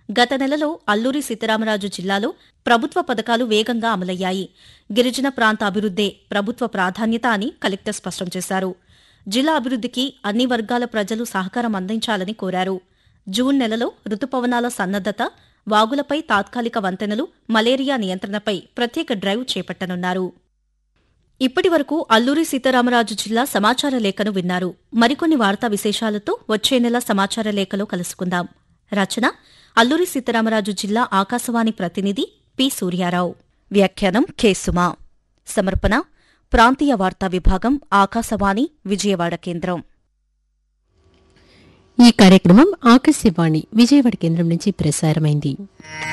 గత నెలలో అల్లూరి సీతారామరాజు జిల్లాలో ప్రభుత్వ పథకాలు వేగంగా అమలయ్యాయి గిరిజన ప్రాంత అభివృద్దే ప్రభుత్వ ప్రాధాన్యత అని కలెక్టర్ స్పష్టం చేశారు జిల్లా అభివృద్ధికి అన్ని వర్గాల ప్రజలు సహకారం అందించాలని కోరారు జూన్ నెలలో రుతుపవనాల సన్నద్దత వాగులపై తాత్కాలిక వంతెనలు మలేరియా నియంత్రణపై ప్రత్యేక డ్రైవ్ చేపట్టనున్నారు ఇప్పటి వరకు అల్లూరి సీతారామరాజు జిల్లా సమాచార లేఖను విన్నారు మరికొన్ని వార్తా విశేషాలతో వచ్చే నెల సమాచార లేఖలో కలుసుకుందాం రచన అల్లూరి సీతారామరాజు జిల్లా ఆకాశవాణి ప్రతినిధి పి సూర్యారావు వ్యాఖ్యానం కె సుమా సమర్పణ ప్రాంతీయ వార్తా విభాగం ఆకాశవాణి విజయవాడ కేంద్రం ఈ కార్యక్రమం ఆకాశవాణి విజయవాడ కేంద్రం నుంచి ప్రసారమైంది